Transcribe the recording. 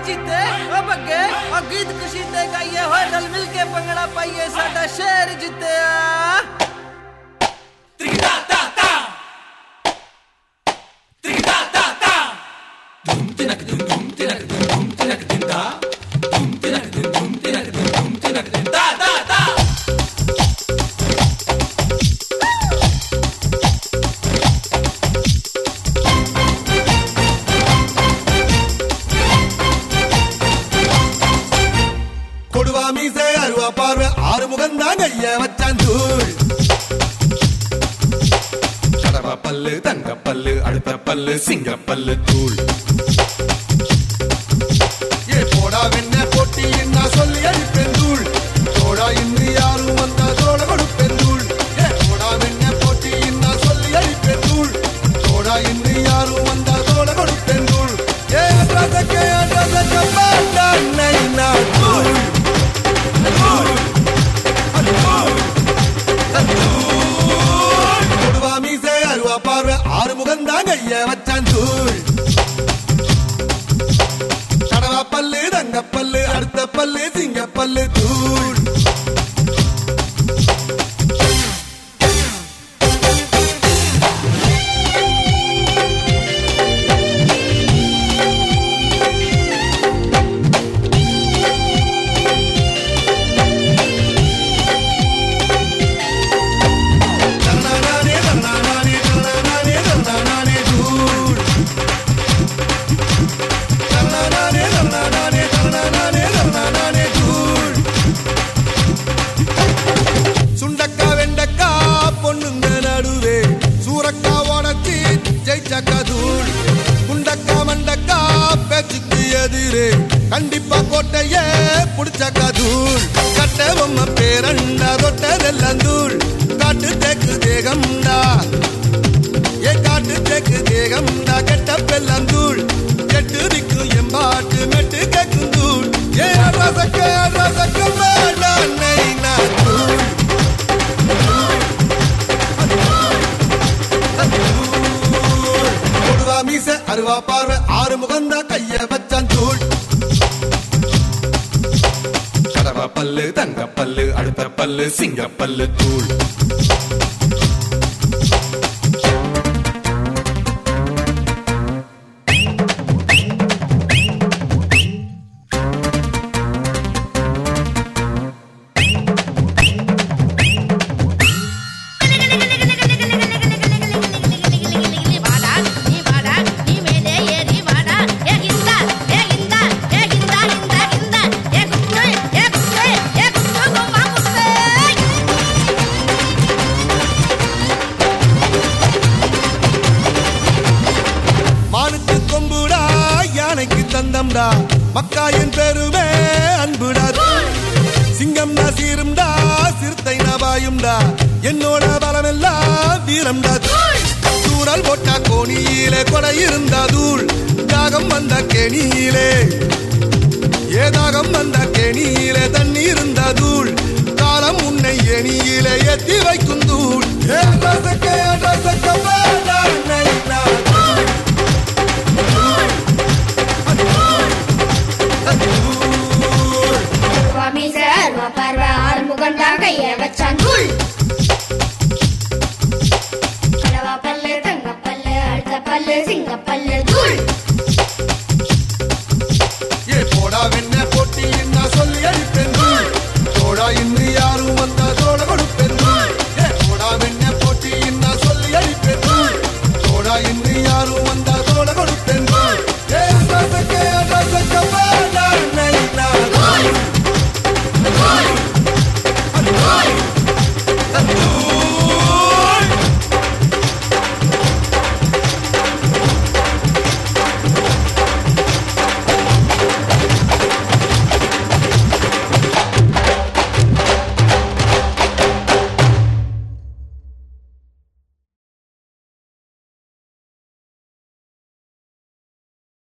जीते ओ बग्गे और गीत खुशी ते गाइए होए रल मिल के पंगड़ा पाइए साडा शहर जीते கொடுவா மீசை அருவா பார்வை ஆறு முகந்தான் ஐய வச்சான் தூள் கடவா பல்லு தங்க பல்லு அடுத்த பல்லு சிங்க பல்லு தூள் ஏ போடா வெண்ண போட்டி நான் சொல்லி அடிப்பேன் தூள் தோடா இன்று யாரும் வந்தா தோட கொடுப்பேன் தூள் ஏ போடா வெண்ண போட்டி நான் சொல்லி அடிப்பேன் தூள் தோடா இன்று யாரும் வந்தா தோட கொடுப்பேன் தூள் ஏ ரசக்கே ரசக்க பாண்டா நைனா தூள் கொடுவா மீசை அருவா பார்வை ஆறு முகந்தான் ஐய வச்சான் தூள் கடவா பல்லு தங்க பல்லு அடுத்த பல்லு சிங்க பல்லு தூள் தன்னானே தன்னானே தன்னானே தன்னானே தூள் தன்னானே தன்னானே தன்னானே தன்னானே தூள் சுண்டக்கா வெண்டக்கா பொண்ணுங்க நடுவே சூரக்கா உடச்சி ஜெயிச்சக்கா தூள் குண்டக்கா மண்டக்கா பேச்சுக்கு எதிரே கண்டிப்பா கோட்டையே புடிச்சக்கா தூள் கட்ட பொம்மை பேரண்டா தொட்டதெல்லாம் தூள் காட்டு தேக்கு தேகம்டா ஏ காட்டு தேக்கு தேகம்டா கெட்ட பெல்லாம் தூள் கெட்டு திக்கும் எம்பாட்டு மெட்டு கேக்கும் தூள் ஏ ரசக்க ரசக்க வேண்டா நைனா தூள் கொடுவா மீச அருவா பார்வை ஆறு முகந்தா கைய வச்சான் தூள் கடவா பல்லு தங்க பல்லு அடுத்த பல்லு சிங்க பல்லு தூள் வாடா நீ வாடா நீ மேலே ஏறி வாடா ஏ கிந்தா ஏ கிந்தா ஏ கிந்தா கிந்தா கிந்தா ஏ குத்து ஏ குத்து ஏ குத்து கும்மா குத்து மானுக்கு கொம்புடா யானைக்கு தந்தம்டா மக்காயின் பெருமே அன்புடா சிங்கம்டா சீரும்டா சிறுத்தை நபாயும்டா என்னோட பலமெல்லாம் வீரம்டா தூரல் போட்டா கோணியிலே கொடை இருந்தா தூள் தாகம் வந்த கேணியிலே ஏதாகம் வந்த கேணியிலே தண்ணி இருந்தா தூள் காலம் உன்னை எணியிலே ஏத்தி வைக்கும் தூள் ஏ ரசக்க ரசக்க வேண்டா நைனா தூள் சுவாமி சர்வ பர்வ ஆறுமுகண்டா கைய வச்சான் தூள் கடவா பல்லு தங்க பல்லு அடுத்த பல்லு சிங்க பல்லு தூள்